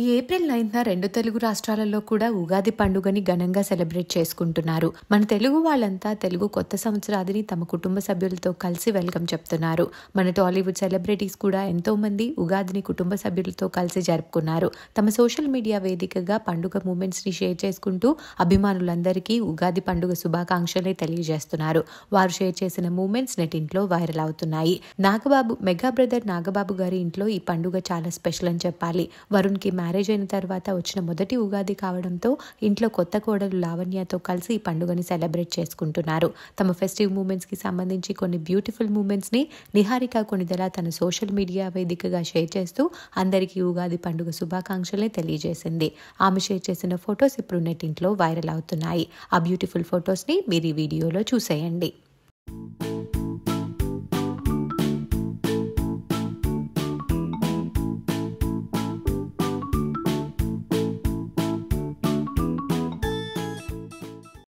ఈ ఏప్రిల్ నైన్త్న రెండు తెలుగు రాష్ట్రాలలో కూడా ఉగాది పండుగని ఘనంగా సెలబ్రేట్ చేసుకుంటున్నారు మన తెలుగు వాళ్ళంతా తెలుగు కొత్త సంవత్సరాదిని తమ కుటుంబ సభ్యులతో కలిసి వెల్కమ్ చెప్తున్నారు మన టాలీవుడ్ సెలబ్రిటీస్ కూడా ఎంతో మంది ఉగాదిని కుటుంబ సభ్యులతో కలిసి జరుపుకున్నారు తమ సోషల్ మీడియా వేదికగా పండుగ మూమెంట్స్ ని షేర్ చేసుకుంటూ అభిమానులందరికీ ఉగాది పండుగ శుభాకాంక్షలే తెలియజేస్తున్నారు వారు షేర్ చేసిన మూమెంట్స్ నెటింట్లో వైరల్ అవుతున్నాయి నాగబాబు మెగా బ్రదర్ నాగబాబు గారి ఇంట్లో ఈ పండుగ చాలా స్పెషల్ అని చెప్పాలి వరుణ్కి మ్యారేజ్ అయిన తర్వాత వచ్చిన మొదటి ఉగాది కావడంతో ఇంట్లో కొత్త కోడలు లావణ్యతో కలిసి ఈ పండుగని సెలబ్రేట్ చేసుకుంటున్నారు తమ ఫెస్టివ్ మూమెంట్స్ కి సంబంధించి కొన్ని బ్యూటిఫుల్ మూమెంట్స్ ని నిహారిక కొనిదెల తన సోషల్ మీడియా వేదికగా షేర్ చేస్తూ అందరికీ ఉగాది పండుగ శుభాకాంక్షలే తెలియజేసింది ఆమె షేర్ చేసిన ఫొటోస్ ఇప్పుడు నెట్టింట్లో వైరల్ అవుతున్నాయి ఆ బ్యూటిఫుల్ ఫొటోస్ ని మీరు ఈ వీడియోలో చూసేయండి